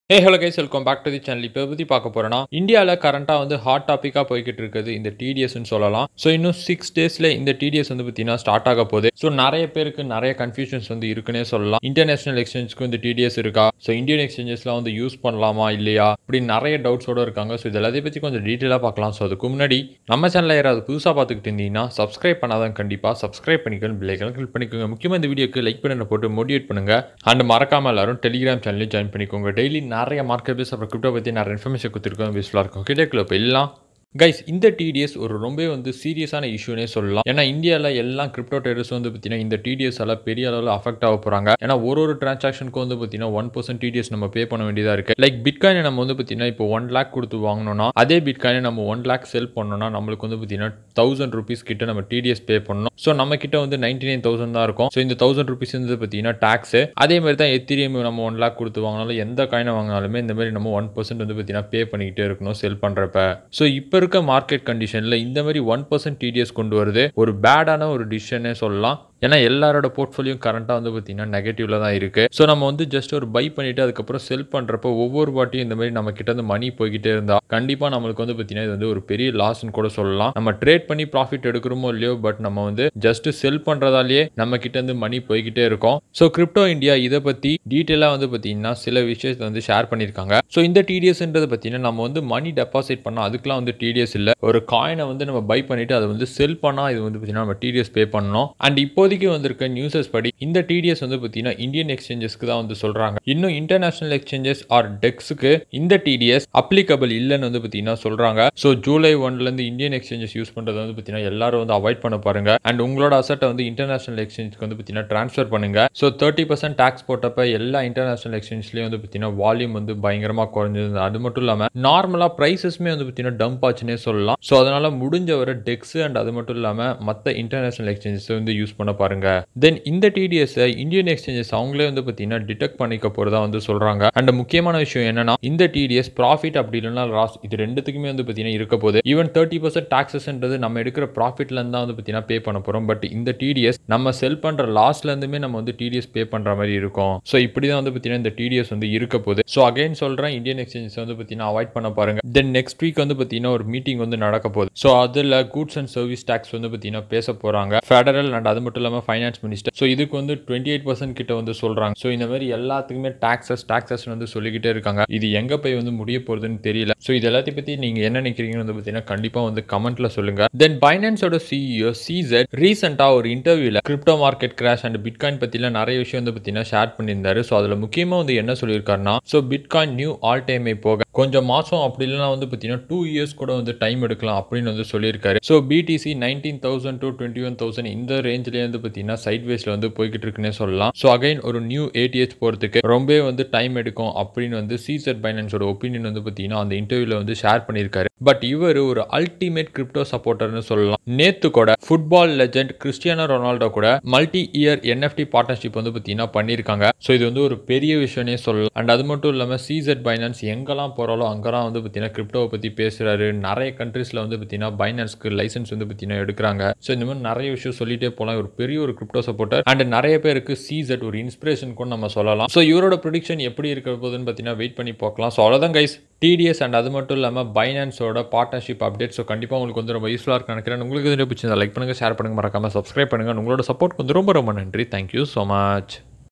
hey hello guys welcome back to the channel இப்போ பற்றி பார்க்க போகிறோன்னா இந்தியாவில் கரண்ட்டாக வந்து ஹாட் டாப்பிக்காக போய்கிட்டு இருக்குது இந்த டிடிஎஸ்னு சொல்லலாம் ஸோ இன்னும் சிக்ஸ் டேஸில் இந்த டிடிஎஸ் வந்து பார்த்தீங்கன்னா ஸ்டார்ட் ஆக போகுது ஸோ நிறைய பேருக்கு நிறைய கன்ஃபியூஷன்ஸ் வந்து இருக்குன்னே சொல்லலாம் இன்டர்நேஷனல் எக்ஸ்சேஞ்சுக்கு இந்த டிடிஎஸ் இருக்கா ஸோ இந்தியன் எக்ஸ்சேஞ்சஸ்லாம் வந்து யூஸ் பண்ணலாமா இல்லையா இப்படி நிறைய டவுட்ஸோட இருக்காங்க ஸோ இது எல்லாத்தையும் பற்றி கொஞ்சம் டீட்டெயிலாக பார்க்கலாம் ஸோ அதுக்கு முன்னாடி நம்ம சேனலில் யாராவது புதுசாக பார்த்துக்கிட்டு இருந்தீங்கன்னா சப்ஸ்கிரைப் பண்ணாதான் கண்டிப்பாக சப்ஸ்கிரைப் பண்ணிக்கணும் பிள்ளைகள் கிளிக் பண்ணிக்கோங்க முக்கியமாக இந்த வீடியோக்கு லைக் பண்ண போட்டு மோட்டிவேட் பண்ணுங்க அண்ட் மறக்காம எல்லாரும் டெலிகிராம் சேனலையும் ஜாயின் பண்ணிக்கோங்க டெய்லி நிறைய மார்க்கெட் பேஸ் அப்புறம் கிரிப்டோ பற்றி நிறைய இன்ஃபர்மேஷன் கொடுத்துருக்கோம் யூஸ்ஃபுல்லாக இருக்கும் கிட்டக்குள்ள போயிடலாம் கைஸ் இந்த டிடிஎஸ் ஒரு ரொம்ப வந்து சீரியஸான இஷ்யூனே சொல்லலாம் ஏன்னா இந்தியாவில் எல்லாம் கிரிப்டோ ட்ரேடர்ஸ் வந்து பார்த்தீங்கன்னா இந்த டிடிஎஸ் எல்லாம் பெரிய அளவில் அஃபெக்ட் ஆக போகிறாங்க ஏன்னா ஒரு ஒரு டிரான்சாக்ஷனுக்கு வந்து பார்த்தீங்கன்னா ஒன் பர்சன்ட் டிடிஎஸ் நம்ம பே பண்ண வேண்டியதாக இருக்குது லைக் பிட்காயினை நம்ம வந்து பார்த்தீங்கன்னா இப்போ ஒன் லேக் கொடுத்து வாங்கினோம்னா அதே பிட்காயினை நம்ம ஒன் லேக் செல் பண்ணோம்னா நம்மளுக்கு வந்து பார்த்தீங்கன்னா தௌசண்ட் ருபீஸ் கிட்ட நம்ம டிடிஎஸ் பே பண்ணணும் ஸோ நம்ம கிட்ட வந்து நைன்டி நைன் தௌசண்ட் தான் இருக்கும் ஸோ இந்த தௌசண்ட் ருபீஸ் வந்து பார்த்தீங்கன்னா டேக்ஸ் அதே மாதிரி தான் எத்திரியம் நம்ம ஒன் லேக் கொடுத்து வாங்கினாலும் எந்த காயினை வாங்கினாலுமே இந்த மாதிரி நம்ம ஒன் பர்சன்ட் வந்து பார்த்தீங்கன்னா பே பண்ணிக்கிட்டே இருக்கணும் செல் பண்ணுறப்ப ஸோ இப்போ இருக்க மார்க்கெட் கண்டிஷனில் இந்த மாதிரி ஒன் பர்சன்ட் டிடிஎஸ் கொண்டு வருது ஒரு பேடான ஒரு டிசிஷனே சொல்லலாம் ஏன்னா எல்லாரோட போர்ட்ஃபோலியோ கரண்ட்டாக வந்து பார்த்தீங்கன்னா நெகட்டிவ்ல தான் இருக்குது ஸோ நம்ம வந்து ஜஸ்ட் ஒரு பை பண்ணிவிட்டு அதுக்கப்புறம் செல் பண்ணுறப்போ ஒவ்வொரு வாட்டியும் இந்த மாதிரி நம்ம கிட்ட இருந்து மணி போய்கிட்டே இருந்தால் கண்டிப்பாக நம்மளுக்கு வந்து பார்த்தீங்கன்னா இது வந்து ஒரு பெரிய லாஸ்ன்னு கூட சொல்லலாம் நம்ம ட்ரேட் பண்ணி ப்ராஃபிட் எடுக்கிறோமோ இல்லையோ பட் நம்ம வந்து ஜஸ்ட் செல் பண்ணுறதாலேயே நம்ம கிட்ட இருந்து மணி போய்கிட்டே இருக்கும் ஸோ கிரிப்டோ இந்தியா இதை பற்றி டீட்டெயிலாக வந்து பார்த்தீங்கன்னா சில விஷயத்தை வந்து ஷேர் பண்ணியிருக்காங்க ஸோ இந்த டிடிஎஸ்ன்றது பார்த்தீங்கன்னா நம்ம வந்து மணி டெபாசிட் பண்ணால் அதுக்கெலாம் வந்து டிடிஎஸ் இல்லை ஒரு காயினை வந்து நம்ம பை பண்ணிவிட்டு அதை வந்து செல் பண்ணால் இது வந்து பார்த்தீங்கன்னா நம்ம டிடிஎஸ் பே பண்ணணும் அண்ட் இப்போதைக்கு வந்திருக்க நியூஸஸ் படி இந்த டிடிஎஸ் வந்து பார்த்தீங்கன்னா இந்தியன் எக்ஸ்சேஞ்சஸ்க்கு தான் வந்து சொல்கிறாங்க இன்னும் இன்டர்நேஷனல் எக்ஸ்சேஞ்சஸ் ஆர் டெக்ஸுக்கு இந்த டிடிஎஸ் அப்ளிகபிள் இல்லைன்னு வந்து பார்த்தீங்கன்னா சொல்கிறாங்க ஸோ ஜூலை ஒன்லேருந்து இந்தியன் எக்ஸ்சேஞ்சஸ் யூஸ் பண்ணுறதை வந்து பார்த்தீங்கன்னா எல்லாரும் வந்து அவாய்ட் பண்ண பாருங்க அண்ட் உங்களோட அசட்டை வந்து இன்டர்நேஷனல் எக்ஸ்சேஞ்சுக்கு வந்து பார்த்தீங்கன்னா ட்ரான்ஸ்ஃபர் பண்ணுங்க ஸோ தேர்ட்டி பர்சன்ட் டேக்ஸ் போட்டப்ப எல்லா இன்டர்நேஷனல் எக்ஸ்சேஞ்ச்லேயும் வந்து பார்த்தீங்கன்னா வால்யூம் வந்து பயங்கரமாக குறைஞ்சிருந்தது அது மட்டும் இல்லாமல் நார்மலாக ப்ரைஸஸ்மே வந்து பார்த்தீங்கன்னா டம்ப் ஆச்சுன்னே சொல்லலாம் ஸோ அதனால முடிஞ்ச வரை டெக்ஸ் அண்ட் அது மட்டும் இல்லாமல் மற்ற இன்டர்நேஷனல் எக்ஸ்சேஞ்சஸ் வந்து யூஸ் பண்ண பாருங்க தென் இந்த டிடிஎஸ்ஸை இந்தியன் எக்ஸ்சேஞ்சஸ் அவங்களே வந்து பார்த்தீங்கன்னா டிடெக்ட் பண்ணிக்க போகிறதா வந்து சொல்கிறாங்க அண்ட் முக்கியமான விஷயம் என்னன்னா இந்த டிடிஎஸ் ப்ராஃபிட் அப்படி இல்லைன்னா லாஸ் இது ரெண்டுத்துக்குமே வந்து பார்த்தீங்கன்னா இருக்க போகுது ஈவன் தேர்ட்டி பர்சன்ட் டாக்ஸஸ்ன்றது நம்ம எடுக்கிற ப்ராஃபிட்லேருந்து தான் வந்து பார்த்தீங்கன்னா பே பண்ண போகிறோம் பட் இந்த டிடிஎஸ் நம்ம செல் பண்ணுற லாஸ்லேருந்துமே நம்ம வந்து டிடிஎஸ் பே பண்ணுற மாதிரி இருக்கும் ஸோ இப்படி தான் வந்து பார்த்தீங்கன்னா இந்த டிடிஎஸ் வந்து இருக்க போகுது ஸோ அகைன் சொல்கிறேன் இந்தியன் எக்ஸ்சேஞ்சஸ் வந்து பார்த்தீங்கன்னா அவாய்ட் பண்ண பாருங்க தென் நெக்ஸ்ட் வீக் வந்து பார்த்தீங்கன்னா ஒரு மீட்டிங் வந்து நடக்க போகுது ஸோ அதில் கூட்ஸ் அண்ட் சர்வீஸ் டேக்ஸ் வந்து பார்த்தீங்கன்னா பேச போகிறாங்க ஃபெடரல் அண்ட் அது மட்டும் இல்லாமல் ஃபைனான்ஸ் மினிஸ்டர் ஸோ இதுக்கு வந்து டுவெண்ட்டி எயிட் பர்சன்ட் கிட்ட வந்து சொல்கிறாங்க ஸோ இந்த மாதிரி எல்லாத்துக்குமே டாக்ஸஸ் டாக்ஸஸ் வந்து சொல்லிக்கிட்டே இருக்காங்க இது எங்கே போய் வந்து முடிய போகிறதுன்னு தெரியல ஸோ இது எல்லாத்தையும் பற்றி நீங்கள் என்ன நினைக்கிறீங்கன்னு வந்து பார்த்தீங்கன்னா கண்டிப்பாக வந்து கமெண்ட்டில் சொல்லுங்கள் தென் பைனான்ஸோட சிஇஓ சிசெட் ரீசெண்டாக ஒரு இன்டர்வியூவில் crypto market crash and bitcoin பற்றிலாம் நிறைய விஷயம் வந்து பார்த்தீங்கன்னா ஷேர் பண்ணியிருந்தாரு ஸோ அதில் முக்கியமாக வந்து என்ன சொல்லியிருக்காருன்னா ஸோ பிட்காயின் நியூ ஆல் டைமை போக கொஞ்சம் மாதம் அப்படி இல்லைனா வந்து பார்த்தீங்கன்னா டூ இயர்ஸ் கூட வந்து டைம் எடுக்கலாம் அப்படின்னு வந்து சொல்லியிருக்காரு so BTC nineteen thousand to twenty one thousand இந்த ரேஞ்சிலே வந்து பார்த்தீங்கன்னா சைட் வேஸில் வந்து போய்கிட்டு இருக்குன்னே சொல்லலாம் ஸோ அகைன் ஒரு நியூ ஏடிஹெச் போகிறதுக்கு ரொம்பவே வந்து டைம் எடுக்கும் அப்படின்னு வந்து சீசர் பைனான்ஸோட ஒப்பீனியன் வந்து பார்த்தீங்கன்னா அந்த இன்டர்வியூவில் வந்து ஷேர் பண்ணியிருக்காரு பட் இவர் ஒரு அல்டிமேட் கிரிப்டோ சப்போர்ட்டர்னு சொல்லலாம் நேத்து கூட ஃபுட்பால் லெஜெண்ட் கிறிஸ்டியானோ ரொனால்டோ கூட மல்டி இயர் என்எஃப்டி பார்ட்னர்ஷிப் வந்து பார்த்தீங்கன்னா பண்ணியிருக்காங்க ஸோ இது வந்து ஒரு பெரிய விஷயம்னே சொல்லலாம் அண்ட் அது மட்டும் இல்லாமல் சீசர் பைனான்ஸ் எங்கெல்லாம் போகிறாலோ அங்கெல்லாம் வந்து பார்த்தீங்கன்னா கிரிப்டோவை பற்றி பேசுகிறாரு நிறைய கண்ட்ரீஸில் வந்து பார்த்தீங்கன்னா பைனான்ஸ்க்கு லைசன்ஸ் வந்து பார்த்தீங்கன்னா எடுக்கிறாங்க ஸோ இந்த மாதிரி நிறைய விஷயம் சொல்லிட்டே போகலாம் ஒரு பெரிய ஒரு கிரிப்டோ சப்போர்ட்டர் அண்ட் நிறைய பேருக்கு சீசட் ஒரு இன்ஸ்பிரேஷன் கூட நம்ம சொல்லலாம் ஸோ இவரோட ப்ரொடிக்ஷன் எப்படி இருக்க போகுதுன்னு பார்த்தீங்கன்னா வெயிட் பண்ணி பார்க்கலாம் ஸோ அவ்வளோதான் கைஸ் டிடிஎஸ் அண்ட் அது மட்டும் இல்லாமல் பைனான்ஸோட பார்ட்னர்ஷிப் அப்டேட் ஸோ கண்டிப்பாக உங்களுக்கு வந்து ரொம்ப யூஸ்ஃபுல்லாக இருக்கு நினைக்கிறேன் உங்களுக்கு இது பிடிச்சிருந்தா லைக் பண்ணுங்கள் ஷேர் பண்ணுங்கள் மறக்காமல் சப்ஸ்கிரைப் பண்ணுங்கள் உங்களோட சப்போர்ட் வந்து ரொம்ப ரொம்ப நன்றி தேங்க்யூ ஸோ மச்